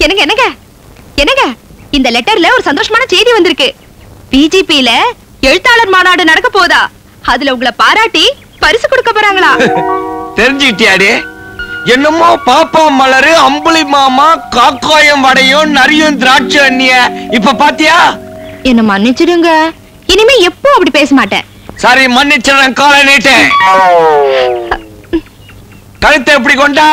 என்னங்க என்னங்க என்னங்க இந்த லெட்டர்ல ஒரு சந்தோஷமான செய்தி வந்திருக்கு பிஜிபில எழுத்தாளர் மாநாடு நடக்க போதா அதுல உங்களை பாராட்டி பரிசு கொடுக்க போறாங்களா தெரிஞ்சுக்கிட்டியாடி என்னமோ பாப்பா மலரு அம்புலி மாமா காக்காயம் வடையும் நரியும் திராட்சை அண்ணிய இப்ப பாத்தியா என்ன மன்னிச்சிடுங்க இனிமே எப்போ அப்படி பேச மாட்டேன் சரி மன்னிச்சிடறேன் காலை நீட்டேன் கழுத்தை எப்படி கொண்டா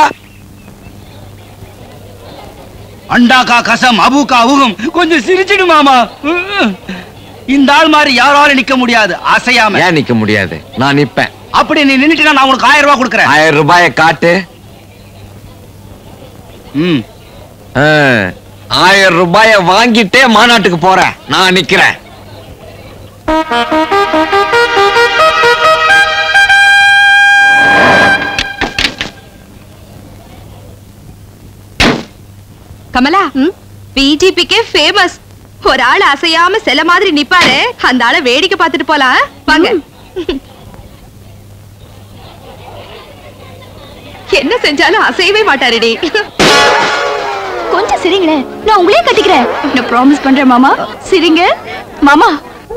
அண்டாக்கா கசம் அபுக்கா அவுகும் கொஞ்சம் சிரிச்சிடு மாமா இந்த ஆள் மாதிரி யாராலும் நிக்க முடியாது அசையாம ஏன் நிக்க முடியாது நான் நிப்பேன் அப்படி நீ நின்னுட்டு நான் உனக்கு ஆயிரம் ரூபாய் கொடுக்குறேன் ஆயிரம் ரூபாய காட்டு ம் ஆ, ஆயிரம் ரூபாய வாங்கிட்டே மாநாட்டுக்கு போறேன் நான் நிக்கிறேன் கமலா பிஜிபிக்கு ஃபேமஸ் ஒரு ஆள் அசையாம சில மாதிரி நிப்பாரு அந்த ஆளை வேடிக்கை பார்த்துட்டு போலாம் ஆ? வாங்க என்ன செஞ்சாலும் அசையவே மாட்டாருடி கொஞ்சம் சிரிங்களேன் நான் உங்களே கட்டிக்கிறேன் நான் ப்ராமிஸ் பண்றேன் மாமா சிரிங்க மாமா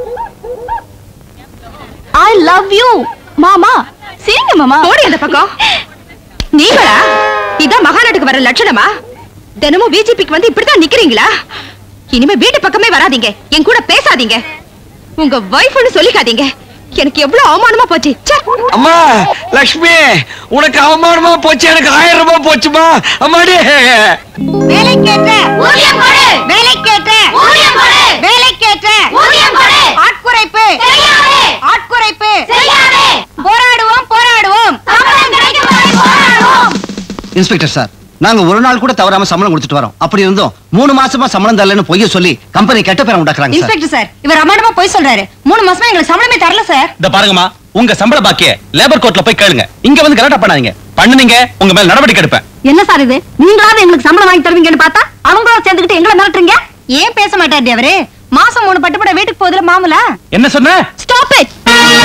ஐ லவ் யூ மாமா சிரிங்க மாமா போடி அந்த பக்கம் நீங்களா இதான் மகாநாட்டுக்கு வர லட்சணமா தினமும் பிஜேபிக்கு வந்து இப்படித்தான் நிக்கிறீங்களா இனிமே வீட்டு பக்கமே வராதீங்க என் கூட பேசாதீங்க உங்க வைஃப்னு சொல்லிக்காதீங்க எனக்கு எவ்வளவு அவமானமா போச்சு ச்சே. அம்மா லக்ஷ்மி உனக்கு அவமானமா போச்சு எனக்கு ஆயிரம் ரூபாய் போச்சுமா அம்மாடி வேலைக்கேற்ற ஊதியம் கொடு வேலைக்கேற்ற ஊதியம் கொடு வேலைக்கேற்ற ஊதியம் கொடு ஆட்குறைப்பு செய்யாதே ஆட்குறைப்பு செய்யாதே போராடுவோம் போராடுவோம் சம்பளம் கிடைக்கும் வரை போராடுவோம் இன்ஸ்பெக்டர் சார் நாங்க ஒரு நாள் கூட தவறாம சம்பளம் கொடுத்துட்டு வரோம் அப்படி இருந்தோம் மூணு மாசமா சம்பளம் தரலன்னு பொய்ய சொல்லி கம்பெனி கெட்ட பேரை உண்டாக்குறாங்க சார் இன்ஸ்பெக்டர் சார் இவர் அம்மாடமா போய் சொல்றாரு மூணு மாசமா எங்களுக்கு சம்பளமே தரல சார் இந்த பாருங்கம்மா உங்க சம்பள பாக்கிய லேபர் கோர்ட்ல போய் கேளுங்க இங்க வந்து கலாட்டா பண்ணாதீங்க பண்ணுனீங்க உங்க மேல நடவடிக்கை எடுப்பேன் என்ன சார் இது நீங்களாவது எங்களுக்கு சம்பளம் வாங்கி தருவீங்கன்னு பார்த்தா அவங்களோட சேர்ந்துக்கிட்டு எங்களை மிரட்டுறீங்க ஏன் பேச மாட்டாரு அவரு மாசம் மூணு பட்டுப்பட வீட்டுக்கு போகுதுல மாமலா என்ன சொன்ன ஸ்டாப் இட்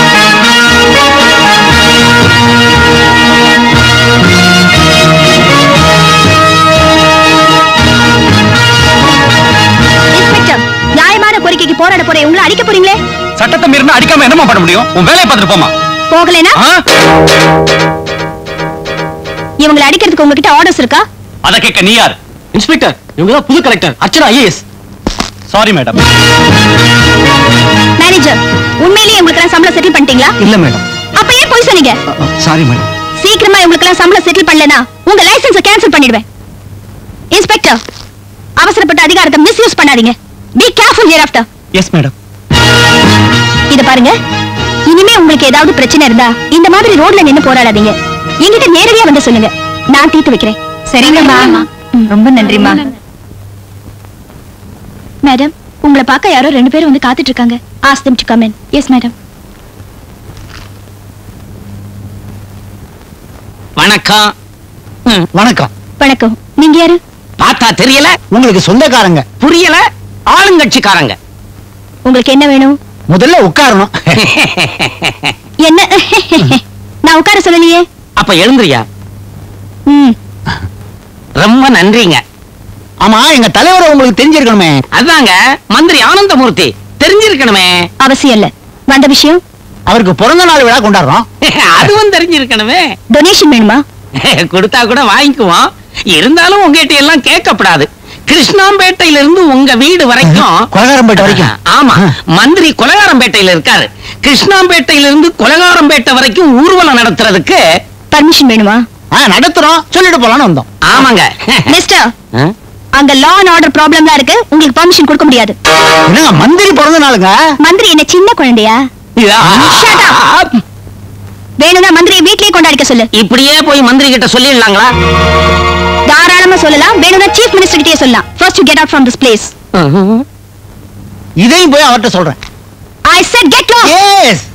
இன்ஸ்பெக்டர் நியாயமான கோரிக்கைக்கு போராட போற உங்களை அடிக்க போறீங்களே சட்டத்தை மீறினா அடிக்காம என்னமா பண்ண முடியும் உன் வேலையை பார்த்துட்டு போமா போகலைனா ஆ? இவங்களை அடிக்கிறதுக்கு உங்ககிட்ட ஆர்டர்ஸ் இருக்கா அத கேட்க நீ யார் இன்ஸ்பெக்டர் இவங்க தான் புது collector Archana IAS sorry madam manager உண்மையிலேயே உங்களுக்கு சம்பளம் செட்டில் பண்ணிட்டீங்களா இல்ல மேடம் அப்ப ஏன் போய் சொன்னீங்க சாரி மேடம் சீக்கிரமா இவங்களுக்கு சம்பளம் செட்டில் பண்ணலனா உங்க லைசென்ஸை கேன்சல் பண்ணிடுவேன் இன்ஸ்பெக்டர் அவசரப்பட்ட அதிகாரத்தை மிஸ்யூஸ் பண்ணாதீங்க be careful hereafter yes madam இத பாருங்க இனிமே உங்களுக்கு ஏதாவது பிரச்சனை இருந்தா இந்த மாதிரி ரோட்ல நின்னு போராடாதீங்க என்கிட்ட நேரடியா வந்து சொல்லுங்க நான் தீர்த்து வைக்கிறேன் சரிங்கம்மா ரொம்ப நன்றிமா மேடம் உங்களை பார்க்க யாரோ ரெண்டு பேரும் வந்து காத்துட்டு இருக்காங்க ask them to come in yes madam வணக்கம் ம், வணக்கம் வணக்கம் நீங்க யாரு பார்த்தா தெரியல உங்களுக்கு சொந்தக்காரங்க புரியல ஆளுங்கட்சிக்காரங்க உங்களுக்கு என்ன வேணும் முதல்ல உட்காரணும் என்ன நான் உட்கார சொல்லலையே அப்ப எழுந்துறியா ம் ரொம்ப நன்றிங்க ஆமா எங்க தலைவரை உங்களுக்கு தெரிஞ்சிருக்கணுமே அதாங்க மந்திரி ஆனந்தமூர்த்தி தெரிஞ்சிருக்கணுமே அவசியம் இல்ல வந்த விஷயம் அவருக்கு பிறந்த நாள் விழா கொண்டாடுறோம் அதுவும் தெரிஞ்சிருக்கணுமே டொனேஷன் வேணுமா கொடுத்தா கூட வாங்கிக்குவோம் இருந்தாலும் உங்ககிட்ட எல்லாம் கேட்கப்படாது கிருஷ்ணாம்பேட்டையில இருந்து உங்க வீடு வரைக்கும் கொலகாரம்பேட்டை வரைக்கும் ஆமா மந்திரி கொலகாரம்பேட்டையில இருக்காரு கிருஷ்ணாம்பேட்டையில இருந்து கொலகாரம்பேட்டை வரைக்கும் ஊர்வலம் நடத்துறதுக்கு பர்மிஷன் வேணுமா ஆ, நடத்துறோம் சொல்லிட்டு போலான்னு வந்தோம் ஆமாங்க மிஸ்டர் ஆ? அங்க லா அண்ட் ஆர்டர் ப்ராப்ளம்லாம் இருக்கு உங்களுக்கு பர்மிஷன் கொடுக்க முடியாது என்னங்க மந்திரி பிறந்த நாளுங்க மந்திரி என்ன சின்ன குழந்தையா Shut up. வேணும்னா மந்திரியை வீட்லயே கொண்டாடிக்க சொல்லு இப்படியே போய் மந்திரி கிட்ட சொல்லிடலாங்களா தாராளமா சொல்லலாம் வேணும்னா சீஃப் மினிஸ்டர் கிட்டயே சொல்லலாம் first to get out from this place இதையும் போய் அவர்ட்ட சொல்றேன் I said get lost S